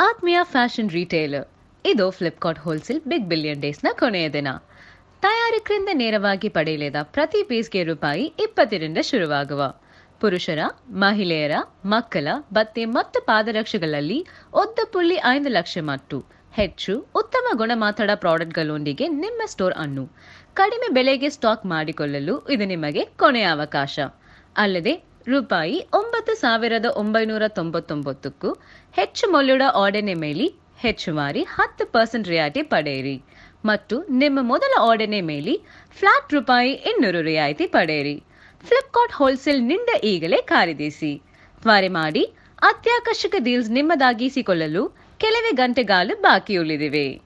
ಆತ್ಮೀಯ fashion retailer ಇದು Flipkart wholesale big billion ಡೇಸ್ನ ಕೊನೆಯ ದಿನ ತಯಾರಕರಿಂದ ನೇರವಾಗಿ ಪಡೆಯಲಿದ ಪ್ರತಿ ಪೀಸ್ಗೆ ರೂಪಾಯಿ ಇಪ್ಪತ್ತರಿಂದ ಶುರುವಾಗುವ ಪುರುಷರ ಮಹಿಳೆಯರ ಮಕ್ಕಳ ಬಟ್ಟೆ ಮತ್ತು ಪಾದರಕ್ಷೆಗಳಲ್ಲಿ ಒಂದು ಪುಳ್ಳಿ ಐದು ಲಕ್ಷ ಮಟ್ಟು ಹೆಚ್ಚು ಉತ್ತಮ ಗುಣಮಟ್ಟದ ಪ್ರಾಡಕ್ಟ್ಗಳೊಂದಿಗೆ ನಿಮ್ಮ ಸ್ಟೋರ್ ಅನ್ನು ಕಡಿಮೆ ಬೆಲೆಗೆ ಸ್ಟಾಕ್ ಮಾಡಿಕೊಳ್ಳಲು ಇದು ನಿಮಗೆ ಕೊನೆಯ ಅವಕಾಶ ಅಲ್ಲದೆ ರೂಪಾಯಿ ಒಂಬತ್ತು ಸಾವಿರದ ಒಂಬೈನೂರ ತೊಂಬತ್ತೊಂಬತ್ತಕ್ಕೂ ಹೆಚ್ಚು ಮೌಲ್ಯದ ಆರ್ಡರ್ನ ಮೇಲೆ ಹೆಚ್ಚುವರಿ ಹತ್ತು ಪರ್ಸೆಂಟ್ ರಿಯಾಯಿತಿ ಪಡೆಯಿರಿ ಮತ್ತು ನಿಮ್ಮ ಮೊದಲ ಆರ್ಡರ್ನ ಮೇಲೆ ಫ್ಲಾಟ್ ರೂಪಾಯಿ ಇನ್ನೂರು ರಿಯಾಯಿತಿ ಪಡೆಯಿರಿ ಫ್ಲಿಪ್ಕಾರ್ಟ್ ಹೋಲ್ಸೇಲ್ ನಿಂದ ಈಗಲೇ ಖರೀದಿಸಿ ತ್ವರೆ ಮಾಡಿ ಅತ್ಯಾಕರ್ಷಕ ಡೀಲ್ಸ್ ನಿಮ್ಮದಾಗಿಸಿಕೊಳ್ಳಲು ಕೆಲವೇ ಗಂಟೆಗಾಲು ಬಾಕಿ ಉಳಿದಿವೆ